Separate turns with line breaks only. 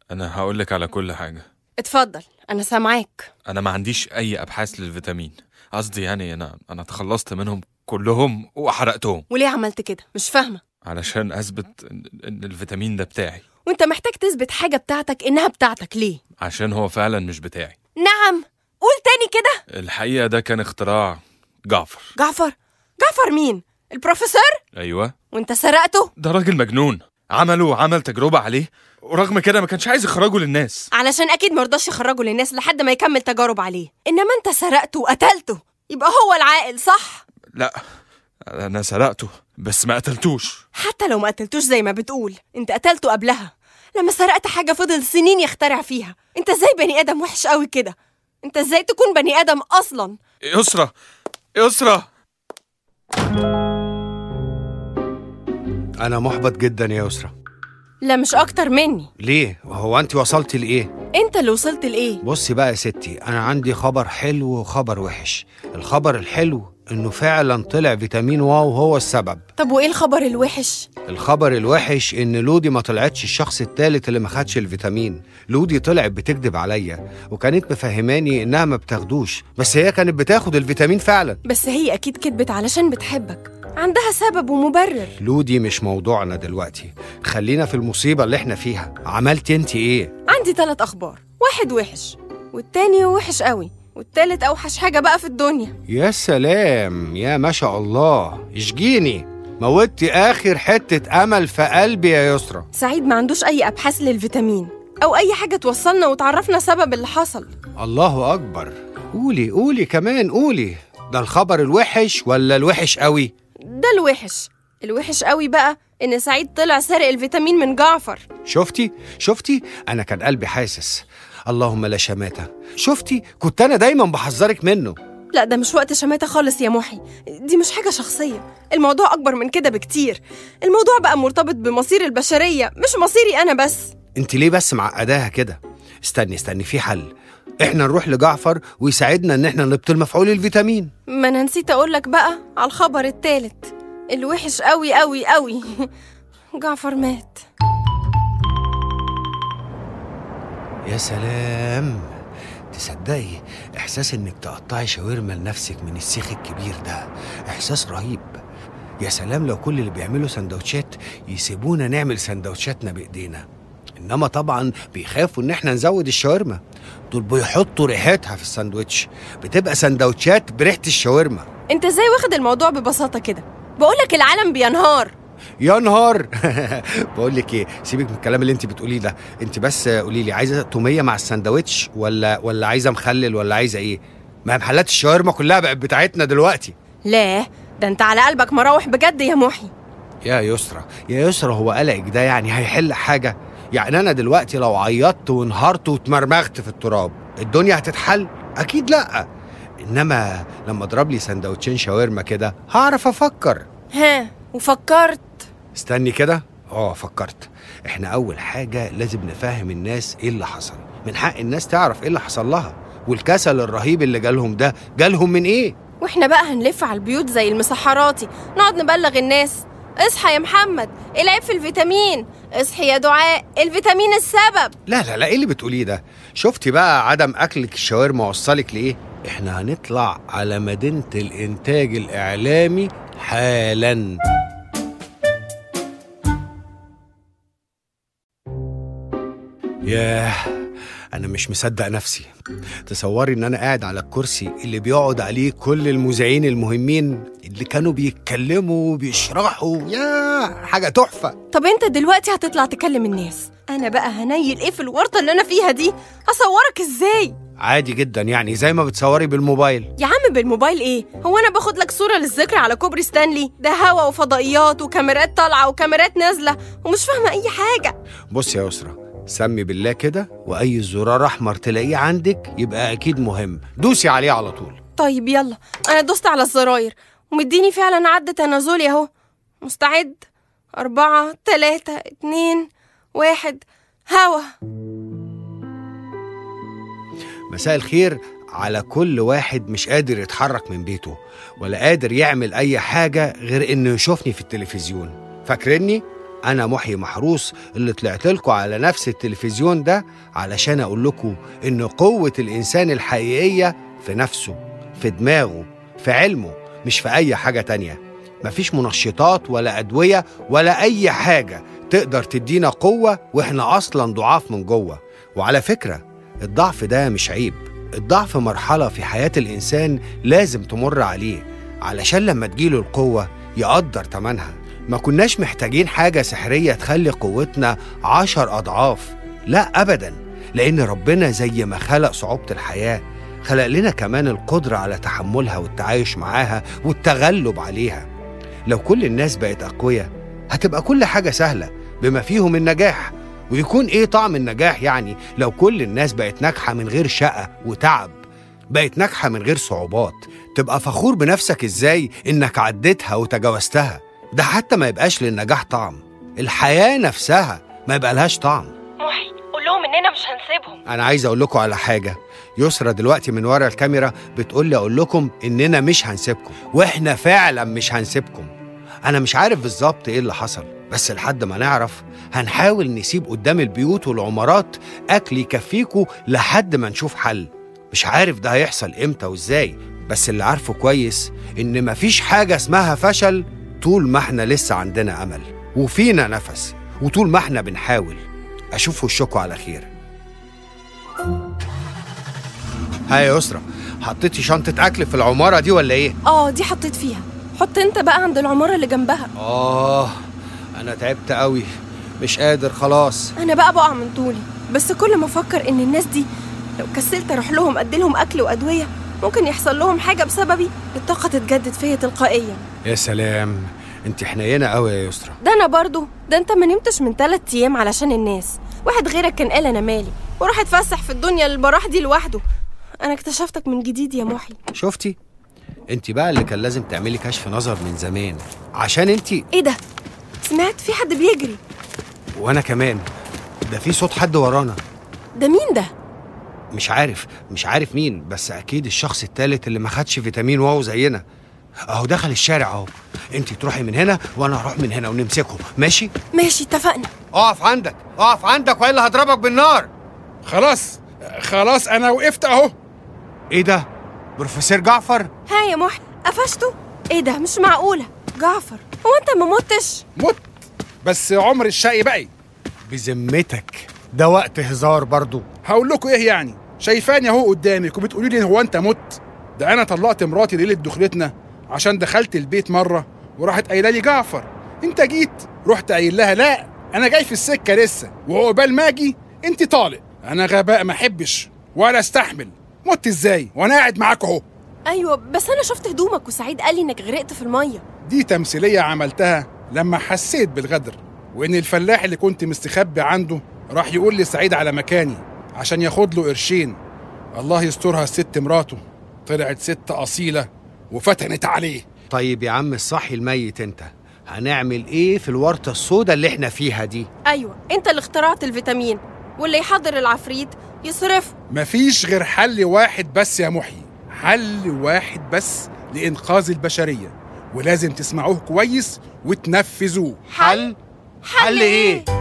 انا هقولك على كل حاجه
اتفضل انا سامعاك
انا ما عنديش اي ابحاث للفيتامين قصدي يعني انا انا تخلصت منهم كلهم وحرقتهم
وليه عملت كده مش فاهمه
علشان اثبت ان إن الفيتامين ده بتاعي
وانت محتاج تثبت حاجه بتاعتك انها بتاعتك ليه
عشان هو فعلا مش بتاعي
نعم قول تاني كده
الحقيقه ده كان اختراع جعفر
جعفر جعفر مين البروفيسور
ايوه
وانت سرقته
ده راجل مجنون عمله عمل تجربه عليه ورغم كده ما كانش عايز يخرجه للناس
علشان اكيد مرضاش يخرجه للناس لحد ما يكمل تجارب عليه انما انت سرقته وقتلته يبقى هو العاقل صح
لا انا سرقته بس ما قتلتوش
حتى لو ما قتلتوش زي ما بتقول انت قتلته قبلها لما سرقت حاجه فضل سنين يخترع فيها انت ازاي بني ادم وحش قوي كده انت ازاي تكون بني ادم اصلا
يسرى يسرى
انا محبط جدا يا يسرا
لا مش اكتر مني
ليه هو انت وصلت لايه
انت اللي وصلت لايه
بصي بقى يا ستي انا عندي خبر حلو وخبر وحش الخبر الحلو انه فعلا طلع فيتامين واو هو السبب
طب وايه الخبر الوحش
الخبر الوحش ان لودي ما طلعتش الشخص الثالث اللي ما خدش الفيتامين لودي طلعت بتكذب عليا وكانت مفهماني انها ما بتاخدوش بس هي كانت بتاخد الفيتامين فعلا
بس هي اكيد كدبت علشان بتحبك عندها سبب ومبرر
لودي مش موضوعنا دلوقتي خلينا في المصيبة اللي احنا فيها عملتي انت ايه
عندي ثلاث اخبار واحد وحش والتاني وحش قوي والتالت اوحش حاجه بقى في الدنيا
يا سلام يا ما شاء الله اشجيني موتي اخر حتة امل في قلبي يا يسرا
سعيد ما عندوش اي ابحاث للفيتامين او اي حاجه توصلنا وتعرفنا سبب اللي حصل
الله اكبر قولي قولي كمان قولي ده الخبر الوحش ولا الوحش قوي
ده الوحش الوحش قوي بقى ان سعيد طلع سارق الفيتامين من جعفر
شفتي شفتي انا كان قلبي حاسس اللهم لا شماتة شفتي كنت انا دايما بحذرك منه
لا ده مش وقت شماتة خالص يا محي دي مش حاجة شخصية الموضوع أكبر من كده بكتير الموضوع بقى مرتبط بمصير البشرية مش مصيري أنا بس
انت ليه بس معقداها كده استني استني في حل احنا نروح لجعفر ويساعدنا ان احنا نبطل مفعول الفيتامين
ما أنا نسيت أقولك بقى على الخبر التالت الوحش قوي قوي قوي جعفر مات
يا سلام تصدقي احساس انك تقطعي شاورما لنفسك من السيخ الكبير ده احساس رهيب يا سلام لو كل اللي بيعملوا سندوتشات يسيبونا نعمل سندوتشاتنا بايدينا انما طبعا بيخافوا ان احنا نزود الشاورما دول بيحطوا ريحتها في الساندوتش بتبقى سندوتشات بريحه الشاورما
أنت إزاي واخد الموضوع ببساطة كده بقولك العالم بينهار
يا نهار بقول لك ايه سيبك من الكلام اللي انت بتقوليه ده انت بس قولي لي عايزه توميه مع الساندوتش ولا ولا عايزه مخلل ولا عايزه ايه ما محلات الشاورما كلها بقت بتاعتنا دلوقتي
لا ده أنت على قلبك مراوح بجد يا محي
يا يسرا يا يسرا هو قلقك ده يعني هيحل حاجه يعني انا دلوقتي لو عيطت وانهارت واتمرمغت في التراب الدنيا هتتحل اكيد لا انما لما اضرب لي سندوتشين شاورما كده هعرف افكر
ها وفكرت
استني كده اه فكرت احنا اول حاجه لازم نفهم الناس ايه اللي حصل من حق الناس تعرف ايه اللي حصل لها والكسل الرهيب اللي جالهم ده جالهم من ايه
واحنا بقى هنلف على البيوت زي المسحراتي نقعد نبلغ الناس اصحى يا محمد العيب في الفيتامين اصحي يا دعاء الفيتامين السبب
لا لا لا ايه اللي بتقوليه ده شفتي بقى عدم اكلك الشاورما وصلك لايه احنا هنطلع على مدينه الانتاج الاعلامي حالا ياه انا مش مصدق نفسي تصوري ان انا قاعد على الكرسي اللي بيقعد عليه كل المذيعين المهمين اللي كانوا بيتكلموا وبيشرحوا ياه حاجه تحفه
طب انت دلوقتي هتطلع تكلم الناس انا بقى هنيل ايه في الورطه اللي انا فيها دي اصورك ازاي
عادي جدا يعني زي ما بتصوري بالموبايل
يا عم بالموبايل ايه هو انا باخد لك صوره للذكر على كوبري ستانلي ده هوا وفضائيات وكاميرات طالعه وكاميرات نازله ومش فاهمه اي حاجه
بص يا يسرا سمي بالله كده واي زرار احمر تلاقيه عندك يبقى اكيد مهم دوسي عليه على طول
طيب يلا انا دوست على الزراير ومديني فعلا عد تنازلي اهو مستعد أربعة تلاتة اتنين واحد هوا
مساء الخير على كل واحد مش قادر يتحرك من بيته ولا قادر يعمل اي حاجه غير انه يشوفني في التلفزيون فاكرني أنا محيي محروس اللي طلعت لكم على نفس التلفزيون ده علشان أقول لكم إن قوة الإنسان الحقيقية في نفسه في دماغه في علمه مش في أي حاجة تانية مفيش منشطات ولا أدوية ولا أي حاجة تقدر تدينا قوة وإحنا أصلا ضعاف من جوه وعلى فكرة الضعف ده مش عيب الضعف مرحلة في حياة الإنسان لازم تمر عليه علشان لما تجيله القوة يقدر تمنها ما كناش محتاجين حاجة سحرية تخلي قوتنا عشر أضعاف لا أبدا لأن ربنا زي ما خلق صعوبة الحياة خلق لنا كمان القدرة على تحملها والتعايش معاها والتغلب عليها لو كل الناس بقت أقوياء هتبقى كل حاجة سهلة بما فيهم النجاح ويكون إيه طعم النجاح يعني لو كل الناس بقت ناجحة من غير شقة وتعب بقت ناجحة من غير صعوبات تبقى فخور بنفسك إزاي إنك عديتها وتجاوزتها ده حتى ما يبقاش للنجاح طعم الحياة نفسها ما يبقى لهاش طعم
محي قول لهم اننا مش هنسيبهم
انا عايز اقول لكم على حاجه يسرا دلوقتي من ورا الكاميرا بتقول لي اقول لكم اننا مش هنسيبكم واحنا فعلا مش هنسيبكم انا مش عارف بالظبط ايه اللي حصل بس لحد ما نعرف هنحاول نسيب قدام البيوت والعمارات اكل يكفيكوا لحد ما نشوف حل مش عارف ده هيحصل امتى وازاي بس اللي عارفه كويس ان مفيش حاجه اسمها فشل طول ما احنا لسه عندنا امل وفينا نفس وطول ما احنا بنحاول اشوف وشكوا على خير ها يا يسرا حطيتي شنطة أكل في العمارة دي ولا إيه؟
اه دي حطيت فيها حط انت بقى عند العمارة اللي جنبها
آه أنا تعبت قوي مش قادر خلاص
انا بقى بقع من طولي بس كل ما افكر ان الناس دي لو كسلت اروح لهم ادي لهم اكل وادويه ممكن يحصل لهم حاجه بسببي الطاقه تتجدد فيا تلقائيا
يا سلام أنت حنينة قوي يا يسرا
ده انا برضو ده انت ما نمتش من ثلاث ايام علشان الناس واحد غيرك كان قال انا مالي وراح اتفسح في الدنيا البراح دي لوحده انا اكتشفتك من جديد يا محي
شفتي؟ أنت بقى اللي كان لازم تعملي كشف نظر من زمان عشان أنت
ايه ده سمعت في حد بيجري
وأنا كمان ده في صوت حد ورانا
ده مين ده
مش عارف مش عارف مين بس أكيد الشخص التالت اللي ما خدش فيتامين واو زينا أهو دخل الشارع أهو أنت تروحي من هنا وأنا هروح من هنا ونمسكه ماشي؟
ماشي اتفقنا
اقف عندك اقف عندك والا هضربك بالنار
خلاص خلاص انا وقفت اهو
ايه ده بروفيسور جعفر
ها يا محي قفشته ايه ده مش معقوله جعفر هو انت ما متش
مت بس عمر الشقي بقي
بذمتك ده وقت هزار برضو
هقول لكم ايه يعني شايفاني اهو قدامك وبتقولي لي هو انت مت ده انا طلقت مراتي ليله دخلتنا عشان دخلت البيت مره وراحت قايله لي جعفر انت جيت رحت قايل لها لا انا جاي في السكه لسه وعقبال ما اجي انت طالق انا غباء ما احبش ولا استحمل مت ازاي وانا قاعد معاك اهو
ايوه بس انا شفت هدومك وسعيد قال لي انك غرقت في الميه
دي تمثيليه عملتها لما حسيت بالغدر وان الفلاح اللي كنت مستخبي عنده راح يقول لسعيد على مكاني عشان ياخد له قرشين الله يسترها الست مراته طلعت ست اصيله وفتنت عليه
طيب يا عم الصحي الميت انت هنعمل ايه في الورطه السوداء اللي احنا فيها دي
ايوه انت اللي اخترعت الفيتامين واللي يحضر العفريت يصرفه
مفيش غير حل واحد بس يا محيي حل واحد بس لإنقاذ البشرية ولازم تسمعوه كويس وتنفذوه
حل حل ايه